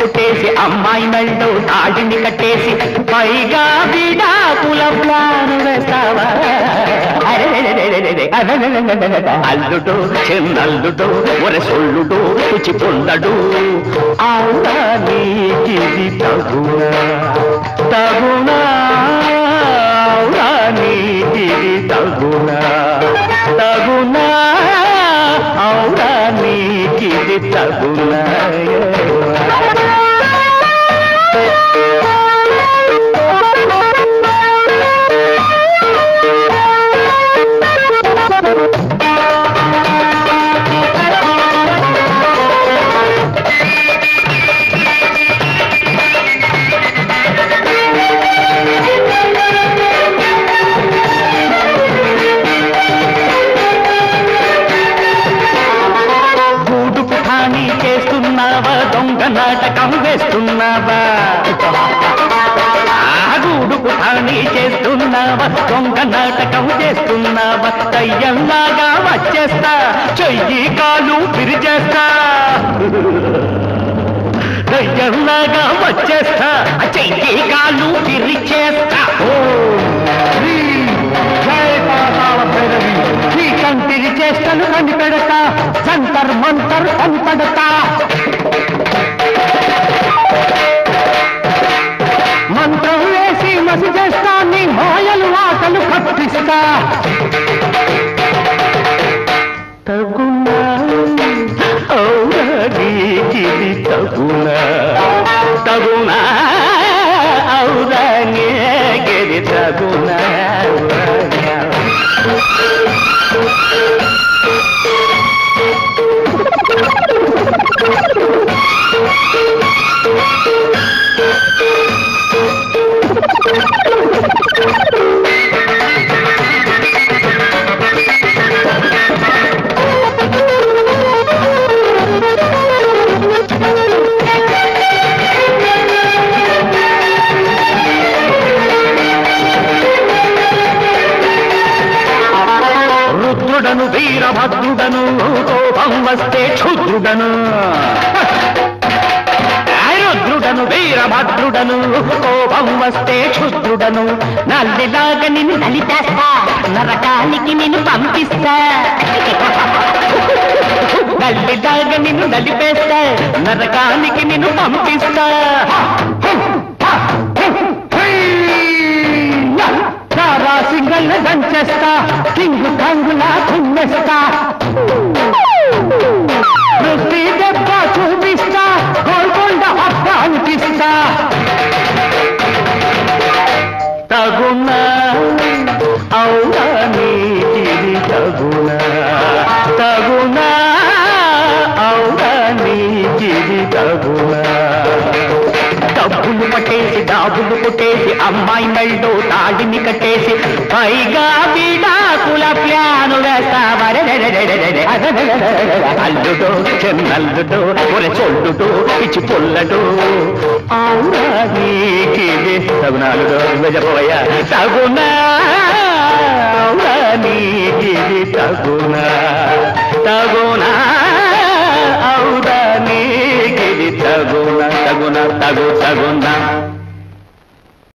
పుట్టేసి అమ్మాయి మెళ్ళో తాడిని కట్టేసి పైగా విడాకుల ప్లాను వేస్తావా అరెరెరెరెరెరె, అరెరెరెరెరెరె. అల్లుడు చిన్నల్లుడు ఒర సొల్లుడు రుచి పొందడు అవునా నీకిది తగునా తగునా అవునా నీకిది తగునా తగునా అవునా నీకిది తగునా గూడు పుఠాని చేస్తున్నావా దొంగ నాటకం వేస్తున్నావా ఆ గూడు పుఠాని చేస్తున్నావా దొంగ నాటకం చేస్తున్నావా దయ్యంలాగా వచ్చేస్తా చెయ్యి కాలు విరిచేస్తా దయ్యంలాగా వచ్చేస్తా చెయ్యి కాలు విరిచేస్తా ఓం హ్రీం జై పాతాళ భైరవి ఈ కంటిరి చేష్టలు కనిపెడతా సంతర్ మంతర్ కనిపెడతా మంత్రం వేసి మసి చేస్తా నీ మాయలు ఆటలు కప్పిస్తా తగునా అవునా నీకిది తగునా తగునా అవునా నీకిది తగునా రుద్రుడను వీరభద్రుడను కోపం వస్తే క్షుద్రుడను రుద్రుడను వీరభద్రుడను కోపం వస్తే క్షుద్రుడను నల్లిలాగా నిన్ను నలిపేస్తా నరకానికి నిన్ను పంపిస్తా నల్లిలాగా నిన్ను నలిపేస్తా నరకానికి నిన్ను పంపిస్తా సింగల్ దంచేస్తా కింగు కంగులా కుమ్మేస్తా వృత్తి దెబ్బ చూపిస్తా గోల్కొండ అప్ప అనిపిస్తా తగునా అవునా నీకిది తగునా తగునా అవునా నీకిది తగునా డబ్బులు పట్టేసి డాబులు కొట్టేసి అమ్మాయి మెళ్ళో తాడిని కట్టేసి పైగా విడాకుల ప్లాను వేస్తావరెరెరెరెరెరె. అల్లుడు చిన్నల్లుడు ఒరే చొల్లుడు పిచ్చి పొల్లడు అవునా నీకిది తగునాలుడు చెప్పబోయ తగునా అవునా నీకిది తగునా తగునా అవునా నీకిది తగున తగున తగు తగునా